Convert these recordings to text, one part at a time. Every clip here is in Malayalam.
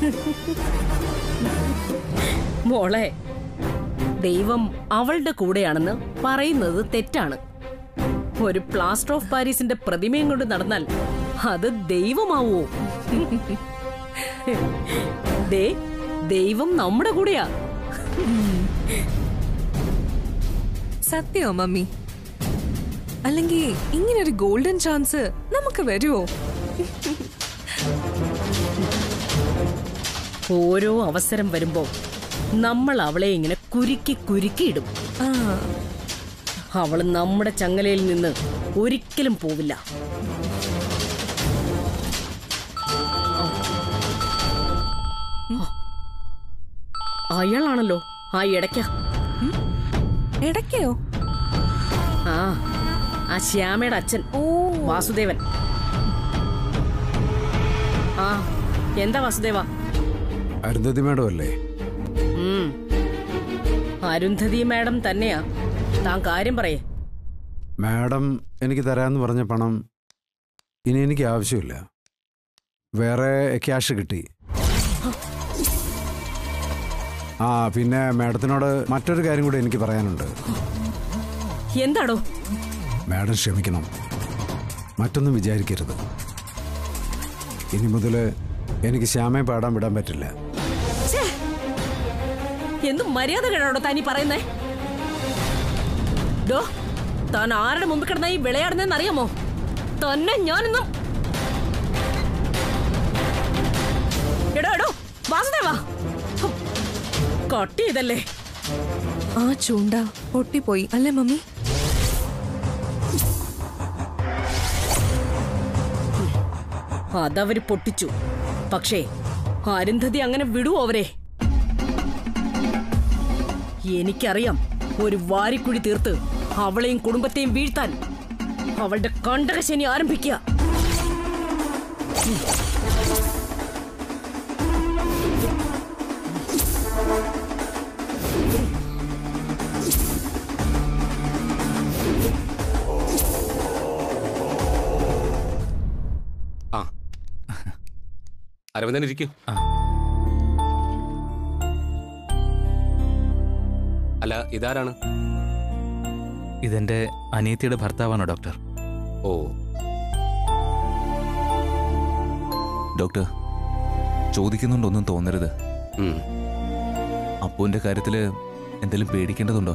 മോളെ ദൈവം അവളുടെ കൂടെയാണെന്ന് പറയുന്നത് തെറ്റാണ് ഒരു പ്ലാസ്റ്റർ ഓഫ് പാരീസിന്റെ പ്രതിമയും കൊണ്ട് നടന്നാൽ അത് ദൈവമാവോ ദേ ദൈവം നമ്മുടെ കൂടെയാ സത്യോ മമ്മി അല്ലെങ്കിൽ ഇങ്ങനൊരു ഗോൾഡൻ ചാൻസ് നമുക്ക് വരുമോ ഓരോ അവസരം വരുമ്പോ നമ്മൾ അവളെ ഇങ്ങനെ കുരുക്കി കുരുക്കി ഇടും ആ അവള് നമ്മുടെ ചങ്ങലയിൽ നിന്ന് ഒരിക്കലും പോവില്ല അയാളാണല്ലോ ആ ഇടയ്ക്ക ഇടയ്ക്കയോ ആ ആ ശ്യാമയുടെ അച്ഛൻ ഓ വാസുദേവൻ ആ എന്താ വാസുദേവ അരുന്ധതി മേഡം അല്ലേ ഉം. അരുന്ധതി മാഡം തന്നെയാ താൻ കാര്യം പറയേ മാഡം എനിക്ക് തരാമെന്ന് പറഞ്ഞ പണം ഇനി എനിക്ക് ആവശ്യമില്ല വേറെ ക്യാഷ് കിട്ടി ആ പിന്നെ മാഡത്തിനോട് മറ്റൊരു കാര്യം കൂടി എനിക്ക് പറയാനുണ്ട് എന്താടോ മാഡം ക്ഷമിക്കണം മറ്റൊന്നും വിചാരിക്കരുത് ഇനി മുതൽ എനിക്ക് ശ്യാമയെ പാടാൻ വിടാൻ പറ്റില്ല ഛേ! എന്ത് മര്യാദ കേടാടോ താനീ പറയുന്നേ ഡോ താൻ ആരുടെ മുമ്പിൽ കിടന്ന ഈ വിളയാടുന്നതെന്ന് അറിയാമോ തന്നെ ഞാനൊന്നും എടോ എടോ വാസുദേവാ ഹും. കട്ട് ചെയ്തല്ലേ ആ ചൂണ്ട പൊട്ടിപ്പോയി അല്ലേ മമ്മി അതവര് പൊട്ടിച്ചു പക്ഷേ അരുന്ധതി അങ്ങനെ വിടുവോ അവരെ എനിക്കറിയാം ഒരു വാരിക്കുഴി തീർത്ത് അവളെയും കുടുംബത്തെയും വീഴ്ത്താൻ അവളുടെ കണ്ടകശനി ആരംഭിക്കുക ആ അരവിന്ദൻ ഇരിക്കൂ അല്ല ഇതാരാണ് ഇതെന്റെ അനിയത്തിയുടെ ഭർത്താവാണോ ഡോക്ടർ ഓ ഡോക്ടർ ചോദിക്കുന്നുണ്ടൊന്നും തോന്നരുത് ഉം. അപ്പുവിന്റെ കാര്യത്തില് എന്തെങ്കിലും പേടിക്കേണ്ടതുണ്ടോ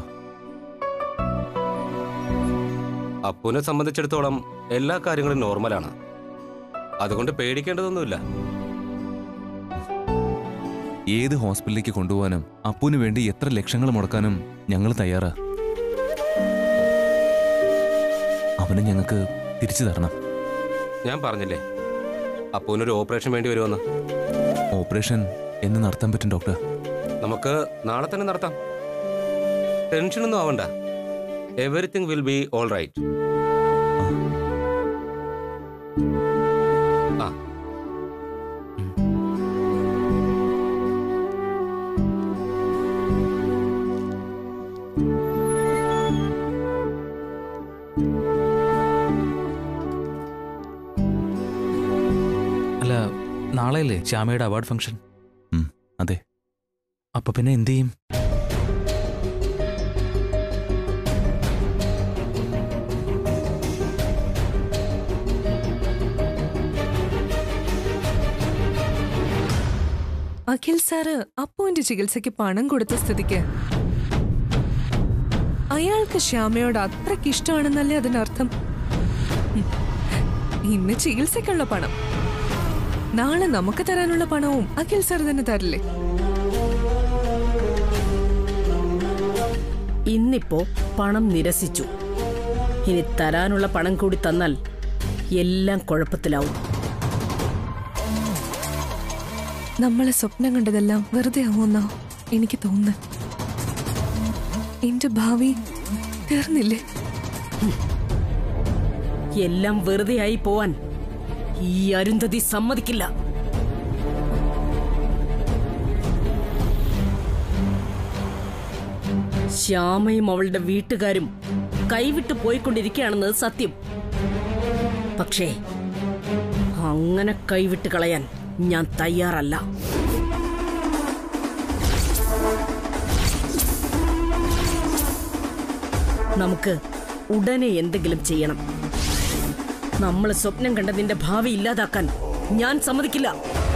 അപ്പുവിനെ സംബന്ധിച്ചിടത്തോളം എല്ലാ കാര്യങ്ങളും നോർമലാണ് അതുകൊണ്ട് പേടിക്കേണ്ടതൊന്നുമില്ല ഏത് ഹോസ്പിറ്റലിലേക്ക് കൊണ്ടുപോകാനും അപ്പുവിന് വേണ്ടി എത്ര ലക്ഷങ്ങൾ മുടക്കാനും ഞങ്ങൾ തയ്യാറാ അവനെ ഞങ്ങൾക്ക് തിരിച്ചു തരണം ഞാൻ പറഞ്ഞില്ലേ അപ്പുവിനൊരു ഓപ്പറേഷൻ വേണ്ടി വരുമെന്ന് ഓപ്പറേഷൻ എന്ന് നടത്താൻ പറ്റും ഡോക്ടർ നമുക്ക് നാളെ തന്നെ നടത്താം ടെൻഷനൊന്നും ആവണ്ട everything will be all right ആ അല്ല നാളെയല്ലേ ശ്യാമയുടെ അവാർഡ് ഫംഗ്ഷൻ അതെ അപ്പൊ പിന്നെ എന്ത് ചെയ്യും അഖിൽ സാറ് അപ്പുവിന്റെ ചികിത്സയ്ക്ക് പണം കൊടുത്ത സ്ഥിതിക്ക് അയാൾക്ക് ശ്യാമയോട് അത്രയ്ക്ക് ഇഷ്ടമാണെന്നല്ലേ അതിനർത്ഥം ഉം. ഇന്ന് ചികിത്സയ്ക്കുള്ള പണം നാളെ നമുക്ക് തരാനുള്ള പണവും അഖിൽ സാർ തന്നെ തരില്ലേ ഇന്നിപ്പോ പണം നിരസിച്ചു ഇനി തരാനുള്ള പണം കൂടി തന്നാൽ എല്ലാം കുഴപ്പത്തിലാവും നമ്മളെ സ്വപ്നം കണ്ടതെല്ലാം വെറുതെ ആവുമെന്നാ എനിക്ക് തോന്നുന്നത് എന്റെ ഭാവി തീർന്നില്ലേ എല്ലാം വെറുതെയായി പോവാൻ ഈ അരുന്ധതി സമ്മതിക്കില്ല ശ്യാമയും അവളുടെ വീട്ടുകാരും കൈവിട്ട് പോയിക്കൊണ്ടിരിക്കുകയാണെന്നത് സത്യം പക്ഷേ അങ്ങനെ കൈവിട്ട് കളയാൻ ഞാൻ തയ്യാറല്ല നമുക്ക് ഉടനെ എന്തെങ്കിലും ചെയ്യണം നമ്മൾ സ്വപ്നം കണ്ട നിന്റെ ഭാവി ഇല്ലാതാക്കാൻ ഞാൻ സമ്മതിക്കില്ല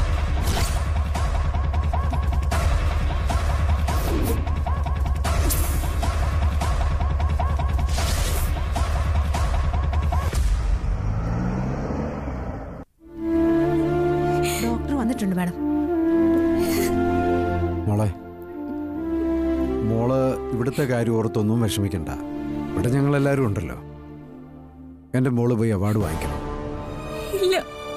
ഡോക്ടർ വന്നിട്ടുണ്ട് മാഡം മോളെ മോള് ഇവിടുത്തെ കാര്യം ഓർത്തൊന്നും വിഷമിക്കണ്ട ഇവിടെ ഞങ്ങളെല്ലാവരും ഉണ്ടല്ലോ എൻ്റെ മോള് പോയി അവാർഡ് വാങ്ങിക്കണം ഇല്ല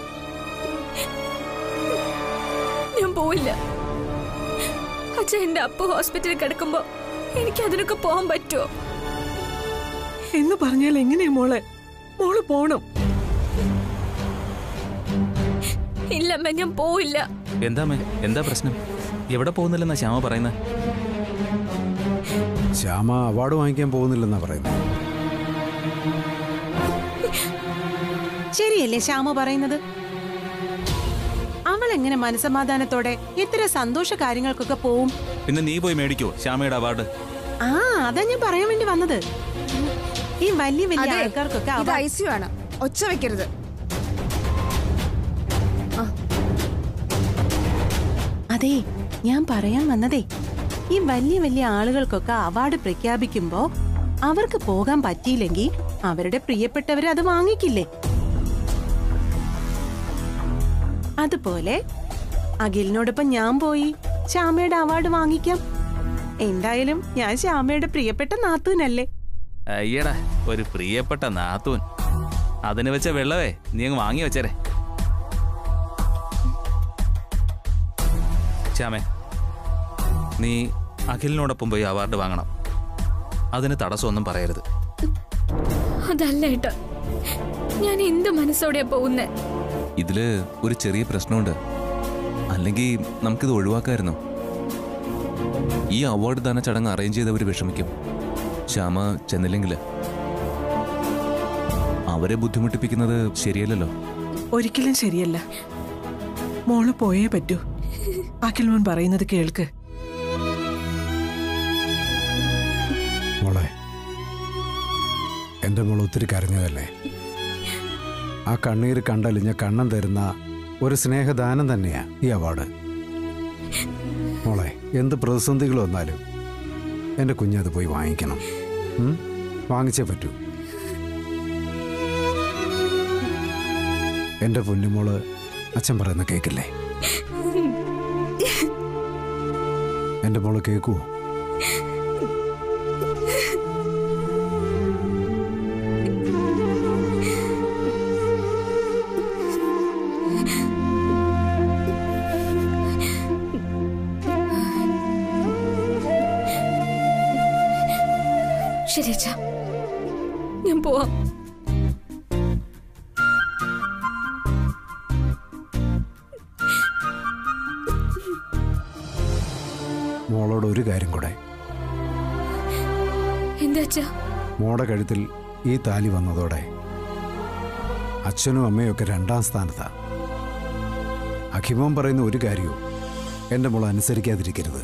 ഞാൻ പോയില്ല അച്ഛൻ എന്റെ അപ്പ ഹോസ്പിറ്റലിൽ കിടക്കുമ്പോ എനിക്ക് അതിനൊക്കെ പോകാൻ പറ്റുമോ എന്ന് പറഞ്ഞാൽ എങ്ങനെയാ മോളെ മോള് പോണം ഇല്ലമ്മ ഞാൻ പോയില്ല എന്താമേ എന്താ പ്രശ്നം എവിടെ പോകുന്നില്ലെന്നാ ശ്യാമ പറയുന്നത് ശ്യാമ അവാർഡ് വാങ്ങിക്കാൻ പോകുന്നില്ലെന്നാ പറയുന്നത് ശരിയല്ലേ ശ്യാമ പറയുന്നത് അവൾ എങ്ങനെ മനസമാധാനത്തോടെ ഇത്ര സന്തോഷ കാര്യങ്ങൾക്കൊക്കെ പോവും പിന്നെ നീ പോയി മേടിക്കോ ശ്യാമയുടെ അവാർഡ് ആ അതാ ഞാൻ പറയാൻ വേണ്ടി വന്നത് ഈ വലിയ വലിയ ആൾക്കാർക്കൊക്കെ ഇത് award- ഐസിയു ആണ് ഒച്ച വെക്കരുത് അതെ ഞാൻ പറയാൻ വന്നതേ ഈ വലിയ വലിയ ആളുകൾക്കൊക്കെ അവാർഡ് പ്രഖ്യാപിക്കുമ്പോ അവർക്ക് പോകാൻ പറ്റിയില്ലെങ്കിൽ അവരുടെ പ്രിയപ്പെട്ടവര് അത് വാങ്ങിക്കില്ലേ അതുപോലെ അഖിലിനോടൊപ്പം ഞാൻ പോയി ശ്യാമയുടെ അവാർഡ് വാങ്ങിക്കാം എന്തായാലും ഞാൻ ശ്യാമയുടെ പ്രിയപ്പെട്ട നാത്തൂനല്ലേ അയ്യടാ ഒരു പ്രിയപ്പെട്ട നാത്തൂൻ അതിന് വെച്ച വെള്ളവേ നീ അങ്ങ് വാങ്ങി വെച്ചേരെ ശ്യാമേ നീ അഖിലിനോടൊപ്പം പോയി അവാർഡ് വാങ്ങണം അതിന് തടസ്സമൊന്നും പറയരുത് അതല്ല ഏട്ടാ ഞാൻ എന്ത് മനസ്സോടെയാ പോകുന്നേ ഇതില് ഒരു ചെറിയ പ്രശ്നമുണ്ട് അല്ലെങ്കിൽ നമുക്കിത് ഒഴിവാക്കായിരുന്നു ഈ അവാർഡ് ദാന ചടങ്ങ് അറേഞ്ച് ചെയ്തവർ വിഷമിക്കും ശ്യാമ ചെന്നില്ലെങ്കിൽ അവരെ ബുദ്ധിമുട്ടിപ്പിക്കുന്നത് ശരിയല്ലല്ലോ ഒരിക്കലും ശരിയല്ല മോള് പോയേ പറ്റൂ അഖിൽ മോൻ പറയുന്നത് കേൾക്ക് മോളെ എൻ്റെ മോൾ ഒത്തിരി കരഞ്ഞതല്ലേ ആ കണ്ണീര് കണ്ടലിഞ്ഞ കണ്ണം തരുന്ന ഒരു സ്നേഹദാനം തന്നെയാ ഈ അവാർഡ് മോളെ എന്ത് പ്രതിസന്ധികൾ വന്നാലും എൻ്റെ കുഞ്ഞത് പോയി വാങ്ങിക്കണം ഉം? വാങ്ങിച്ചേ പറ്റൂ എൻ്റെ പൊന്നുമോള് അച്ഛൻ പറയുന്ന കേക്കില്ലേ എൻ്റെ മോള് കേക്കുവോ ശരി അച്ഛാ ഞാൻ പോവാം മോളോട് ഒരു കാര്യം കൂടെ എന്താ അച്ഛാ മോടെ കഴുത്തിൽ ഈ താലി വന്നതോടെ അച്ഛനും അമ്മയും ഒക്കെ രണ്ടാം സ്ഥാനത്താ അഖിമോൻ പറയുന്ന ഒരു കാര്യവും എൻ്റെ മോൾ അനുസരിക്കാതിരിക്കരുത്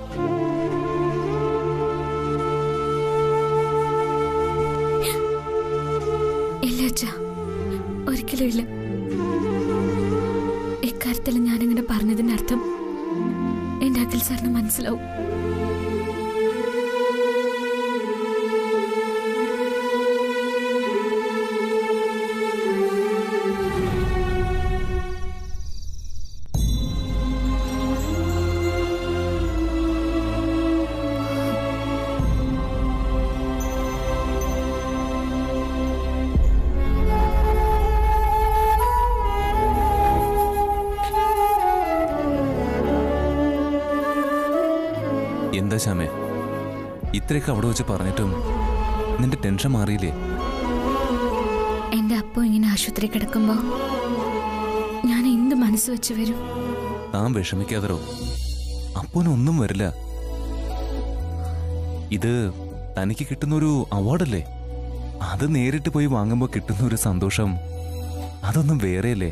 ഇല്ല അച്ഛാ ഒരിക്കലും ഇല്ല ഇക്കാര്യത്തിൽ ഞാനിങ്ങനെ പറഞ്ഞതിന്റെ അർത്ഥം എന്റെ അഖിൽ സാറിന് മനസ്സിലാവും എന്താ ശ്യാമേ ഇത്രയൊക്കെ അവിടെ വെച്ച് പറഞ്ഞിട്ടും നിന്റെ ടെൻഷൻ മാറിയില്ലേ എന്റെ അപ്പോ ഇങ്ങനെ ആശുപത്രി കിടക്കുമ്പോ ഞാൻ എന്ത് മനസ്സ് വെച്ച് വരും താൻ വിഷമിക്കാതരോ അപ്പോനൊന്നും വരില്ല ഇത് തനിക്ക് കിട്ടുന്ന ഒരു അവാർഡല്ലേ അത് നേരിട്ട് പോയി വാങ്ങുമ്പോൾ കിട്ടുന്ന ഒരു സന്തോഷം അതൊന്നും വേറെയല്ലേ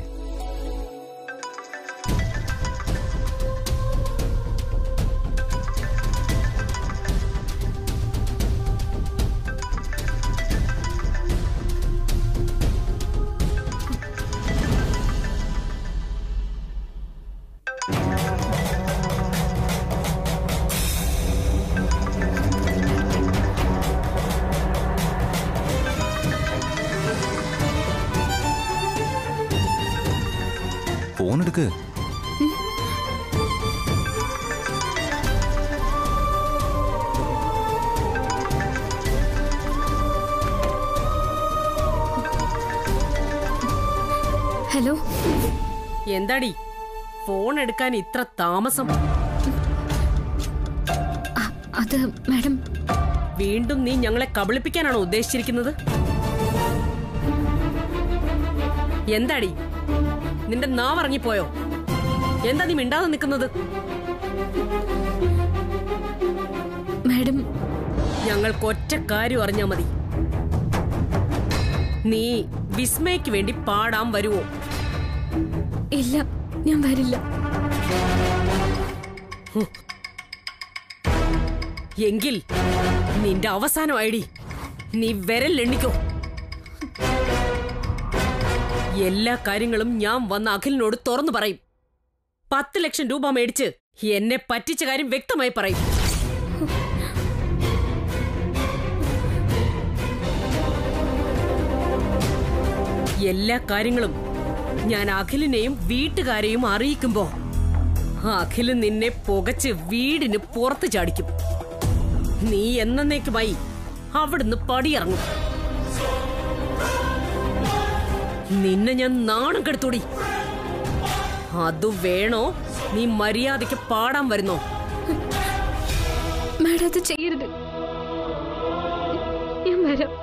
ഹലോ എന്താടി ഫോൺ എടുക്കാൻ ഇത്ര താമസം അ- അത് മാഡം വീണ്ടും നീ ഞങ്ങളെ കബളിപ്പിക്കാനാണോ ഉദ്ദേശിച്ചിരിക്കുന്നത് എന്താടി നിന്റെ നാവിറങ്ങിപ്പോയോ എന്താ നീ മിണ്ടാതെ നിൽക്കുന്നത് മാഡം ഞങ്ങൾക്ക് ഒറ്റ കാര്യം അറിഞ്ഞാ മതി നീ വിസ്മയ്ക്ക് വേണ്ടി പാടാൻ വരുവോ ഇല്ല ഞാൻ വരില്ല എങ്കിൽ നിന്റെ അവസാനം ഐഡി നീ വിരലെണ്ണിക്കോ എല്ലാ കാര്യങ്ങളും ഞാൻ വന്ന അഖിലിനോട് തുറന്നു പറയും പത്ത് ലക്ഷം രൂപ മേടിച്ച് എന്നെ പറ്റിച്ച കാര്യം വ്യക്തമായി പറയും എല്ലാ കാര്യങ്ങളും ഞാൻ അഖിലിനെയും വീട്ടുകാരെയും അറിയിക്കുമ്പോ അഖില് നിന്നെ പുകച്ച് വീടിന് പുറത്ത് ചാടിക്കും നീ എന്നേക്കുമായി അവിടുന്ന് പടിയിറങ്ങും നിന്നെ ഞാൻ നാണം കെടുത്തൂടി അത് വേണോ നീ മര്യാദയ്ക്ക് പാടാൻ വരുന്നോ മാഡം അത് ചെയ്യരുത് ഞാൻ വരാം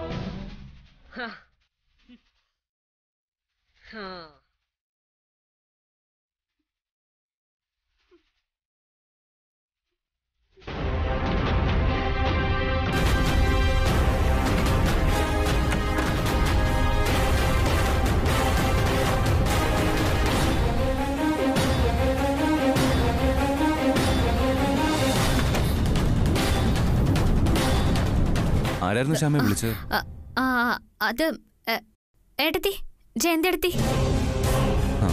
ആരായിരുന്നു ശ്യാമയെ വിളിച്ചത് അ- ആ അത് എ, ഏട്ടത്തി ജയന്തെടുത്തി ആ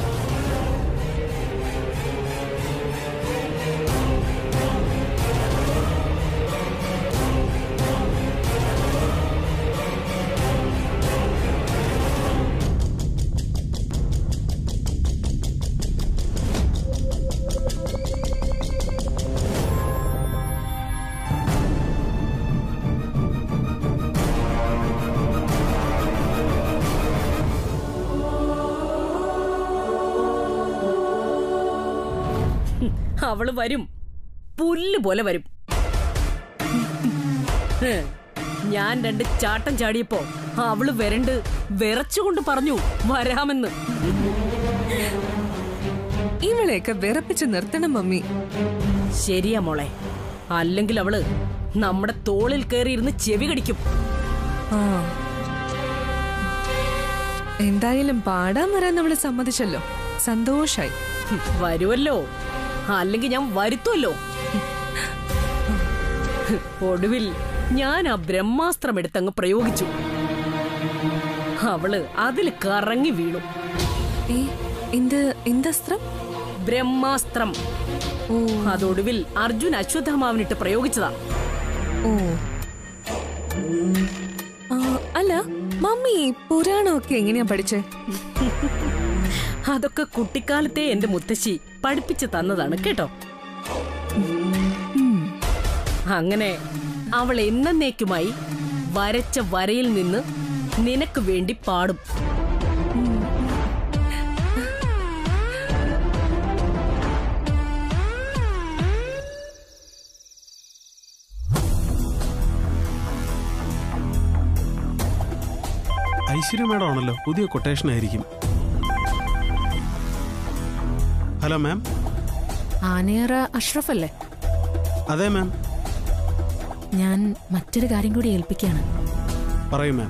അവള് വരും പുല്ല് പോലെ വരും ഹ്, ഞാൻ രണ്ട് ചാട്ടം ചാടിയപ്പോ അവള് വരണ്ട് വിറച്ചുകൊണ്ട് പറഞ്ഞു വരാമെന്ന് ഇവളെയൊക്കെ വിറപ്പിച്ച് നിർത്തണം മമ്മി ശരിയാ മോളെ അല്ലെങ്കിൽ അവള് നമ്മുടെ തോളിൽ കയറിയിരുന്ന് ചെവി കടിക്കും ആ എന്തായാലും പാടാൻ വരാൻ നമ്മള് സമ്മതിച്ചല്ലോ സന്തോഷായി ഹും, വരുമല്ലോ അല്ലെങ്കിൽ ഞാൻ വരുത്തുമല്ലോ ഹ്, ഒടുവിൽ ഞാൻ ആ ബ്രഹ്മാസ്ത്രം എടുത്തങ്ങ് പ്രയോഗിച്ചു അവള് അതിൽ കറങ്ങി വീണു ഏ എന്ത് എന്തസ്ത്രം ബ്രഹ്മാസ്ത്രം ഓ അതൊടുവിൽ അർജുൻ അശ്വത്ഥമാവിനിട്ട് പ്രയോഗിച്ചതാ ഓ ആ, അല്ല മമ്മി പുരാണമൊക്കെ എങ്ങനെയാ പഠിച്ചേ അതൊക്കെ കുട്ടിക്കാലത്തെ എന്റെ മുത്തശ്ശി പഠിപ്പിച്ചു തന്നതാണ് കേട്ടോ ഉം. അങ്ങനെ അവൾ എന്നേക്കുമായി വരച്ച വരയിൽ നിന്ന് നിനക്ക് വേണ്ടി പാടും ഐശ്വര്യ മാഡം ആണല്ലോ പുതിയ കൊട്ടേഷൻ ആയിരിക്കും ഹലോ മാം ആനയറ അഷ്റഫ് അല്ലേ അതെ മാം ഞാൻ മറ്റൊരു കാര്യം കൂടി ഏൽപ്പിക്കുകയാണ് പറയൂ മാം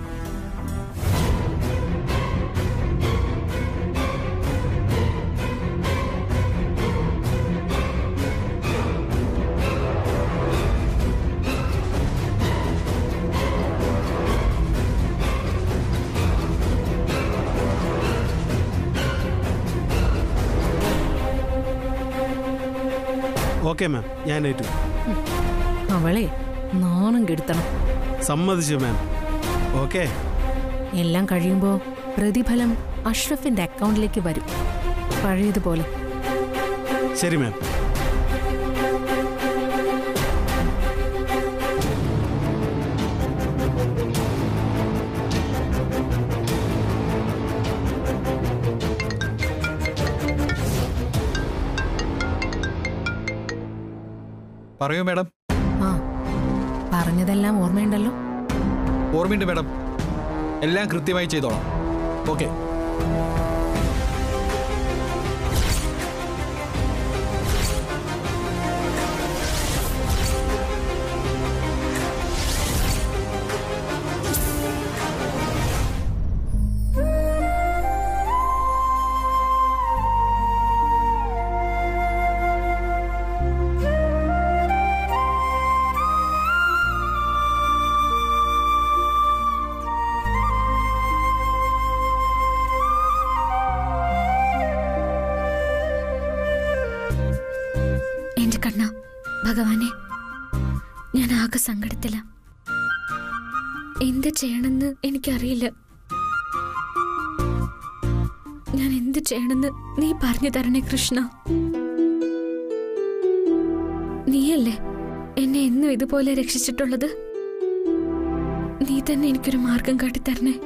ഓക്കെ മാം ഞാൻ ഏറ്റു അവളെ നാണം കെടുത്തണം സമ്മതിച്ചു മാം ഓക്കെ എല്ലാം കഴിയുമ്പോൾ പ്രതിഫലം അഷ്റഫിന്റെ അക്കൗണ്ടിലേക്ക് വരും പഴയതുപോലെ ശരി മാം പറയൂ മാഡം ആ പറഞ്ഞതെല്ലാം ഓർമ്മയുണ്ടല്ലോ ഓർമ്മയുണ്ട് മാഡം എല്ലാം കൃത്യമായി ചെയ്തോളാം ഓക്കെ എന്റെ കണ്ണ ഭഗവാനെ ഞാൻ ആകെ സങ്കടത്തില എന്ത് ചെയ്യണമെന്ന് എനിക്കറിയില്ല ഞാൻ എന്ത് ചെയ്യണമെന്ന് നീ പറഞ്ഞു തരണേ കൃഷ്ണ നീയല്ലേ എന്നെ എന്നും ഇതുപോലെ രക്ഷിച്ചിട്ടുള്ളത് നീ തന്നെ എനിക്കൊരു മാർഗം കാട്ടിത്തരണേ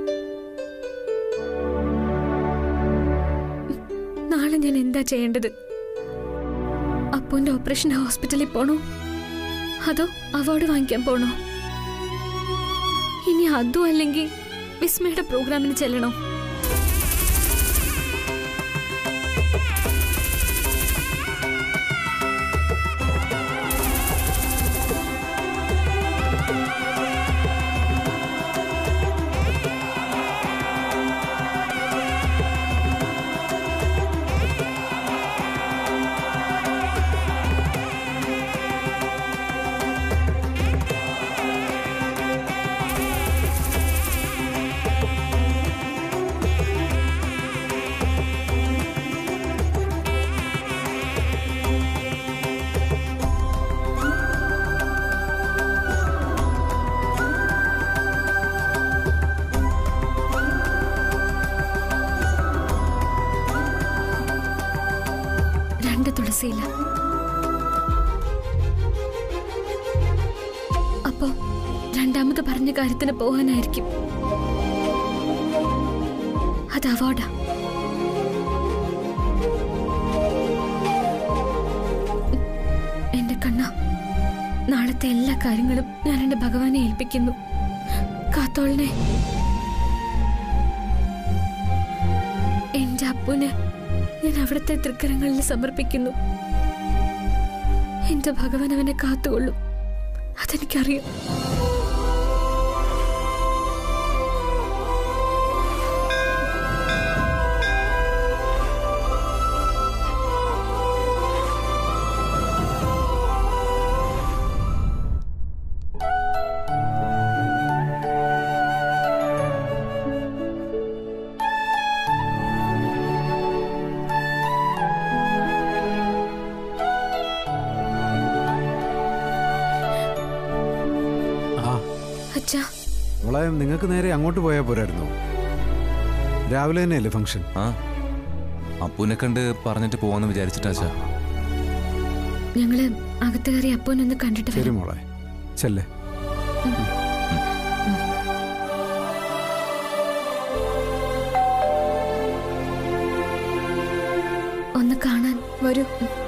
നാളെ ഞാൻ എന്താ ചെയ്യേണ്ടത് അപ്പുവിന്റെ ഓപ്പറേഷൻ ഹോസ്പിറ്റലിൽ പോണോ അതോ അവാർഡ് വാങ്ങിക്കാൻ പോണോ ഇനി അതും അല്ലെങ്കിൽ വിസ്മയുടെ പ്രോഗ്രാമിന് ചെല്ലണോ രണ്ട് തുളസിയില്ല അപ്പോ രണ്ടാമത് പറഞ്ഞ കാര്യത്തിന് പോകാനായിരിക്കും അത് അവാർഡാ എന്റെ കണ്ണ നാളത്തെ എല്ലാ കാര്യങ്ങളും ഞാൻ എന്റെ ഭഗവാനെ ഏൽപ്പിക്കുന്നു കാത്തോളിനെ എന്റെ അപ്പുനെ ഞാൻ അവിടുത്തെ തൃക്കരങ്ങളിൽ സമർപ്പിക്കുന്നു എന്റെ ഭഗവാൻ അവനെ കാത്തുകൊള്ളും അതെനിക്കറിയാം ആ അച്ഛാ മോളെ നിങ്ങൾക്ക് നേരെ അങ്ങോട്ട് പോയാൽ പോരായിരുന്നോ രാവിലെ തന്നെയല്ലേ ഫംഗ്ഷൻ ആ അപ്പൂനെ കണ്ട് പറഞ്ഞിട്ട് പോവാന്ന് വിചാരിച്ചിട്ടാച്ചാ ഞങ്ങള് അകത്ത് കയറി അപ്പൂനൊന്ന് കണ്ടിട്ട് ശരി വരാം മോളെ ചെല്ലേ ഒന്ന് കാണാൻ വരൂ ഉം.